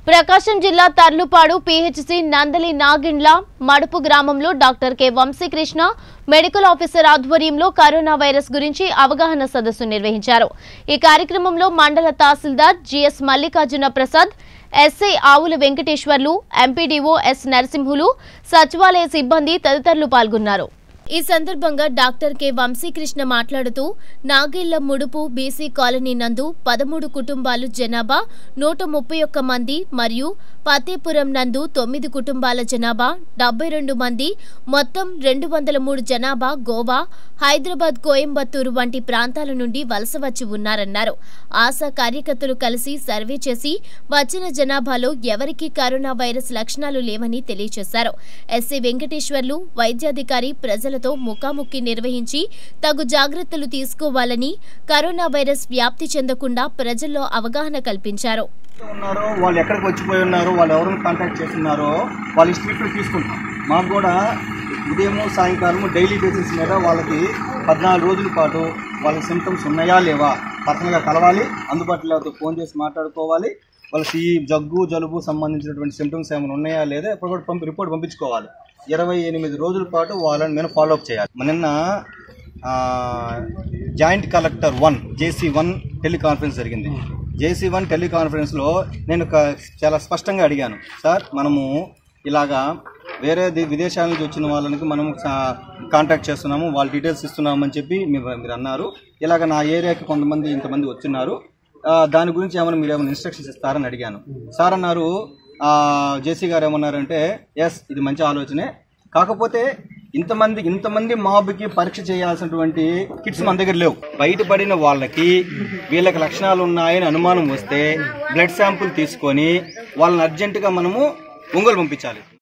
ప్రకాశం జిల్లా తర్లుపాడు పిహెచ్సి నందలి నాగిండ్ల మడుపు గ్రామంలో doctor K Vamsi Krishna medical officer ఆధ్వర్యంలో కరోనా వైరస్ గురించి అవగాహన సదస్సు నిర్వహించారు ఈ కార్యక్రమంలో మండల tahsildar GS Mallikarjuna Prasad SI Avula Venkateswarlu MPDO yes Narasimhulu సచివాలయ సిబ్బంది తదితరులు పాల్గొన్నారు ఈ సందర్భంగా డాక్టర్ కె వంశీకృష్ణ మాట్లాడుతూ నాగేళ్ల ముడుపు బీసీ కాలనీ నందు పదమూడు కుటుంబాలు జనాభా నూట ముప్పై ఒక్క మంది మరియు పతేపురం నందు తొమ్మిది కుటుంబాల జనాభా డెబ్బై రెండు మంది మొత్తం రెండు వందల మూడు జనాభా గోవా హైదరాబాద్ కోయంబత్తూరు వంటి ప్రాంతాల నుండి వలస వచ్చి ఉన్నారన్నారు ఆశా కార్యకర్తలు కలిసి సర్వే చేసి వచ్చిన జనాభాలో ఎవరికీ కరోనా వైరస్ లక్షణాలు లేవని తెలియజేశారు ఎస్సీ వెంకటేశ్వర్లు వైద్యాధికారి ప్రజలతో ముఖాముఖి నిర్వహించి తగు జాగ్రత్తలు తీసుకోవాలని కరోనా వైరస్ వ్యాప్తి చెందకుండా ప్రజల్లో అవగాహన కల్పించారు ఉన్నారో వాళ్ళు ఎక్కడికి వచ్చిపోయి ఉన్నారో వాళ్ళు ఎవరిని కాంటాక్ట్ చేస్తున్నారో వాళ్ళ హిస్టరీ తీసుకుంటాం మాకు కూడా ఉదయం సాయంకాలం డైలీ బేసిస్ మీద వాళ్ళకి పద్నాలుగు రోజుల పాటు వాళ్ళకి సిమ్టమ్స్ ఉన్నాయా లేవా పర్సనల్గా కలవాలి అందుబాటులో లేకపోతే ఫోన్ చేసి మాట్లాడుకోవాలి వాళ్ళకి ఈ జగ్గు జలుబు సంబంధించినటువంటి సిమ్టమ్స్ ఏమైనా ఉన్నాయా లేదా ఎప్పుడు కూడా పంపి రిపోర్ట్ పంపించుకోవాలి ఇరవై ఎనిమిది రోజుల పాటు వాళ్ళని మేము ఫాలో అప్ చేయాలి నిన్న ఆ, joint collector one JC one teleconference జరిగింది జేసీ వన్ టెలికాన్ఫరెన్స్లో నేను ఒక చాలా స్పష్టంగా అడిగాను సార్ మనము ఇలాగా వేరే ది- విదేశాల నుంచి వచ్చిన వాళ్ళకి మనము సా- కాంటాక్ట్ చేస్తున్నాము వాళ్ళ డీటెయిల్స్ ఇస్తున్నామని చెప్పి మీరు మీరు అన్నారు ఇలాగ నా ఏరియాకి కొంతమంది ఇంతమంది వచ్చిన్నారు ఆ, దాని గురించి ఏమైనా మీరు ఏమైనా ఇన్స్ట్రక్షన్స్ ఇస్తారని అడిగాను సార్ అన్నారు ఆ, జేసీ గారు ఏమన్నారంటే ఎస్ ఇది మంచి ఆలోచనే కాకపోతే ఇంతమంది ఇంతమంది మాబ్కి పరీక్ష చేయాల్సినటువంటి కిట్స్ మన దగ్గర లేవు బయటపడిన వాళ్ళకి వీళ్ళకి లక్షణాలు ఉన్నాయని అనుమానం వస్తే బ్లడ్ శాంపుల్ తీసుకొని వాళ్ళని అర్జెంటుగా మనము ఒంగోలు పంపించాలి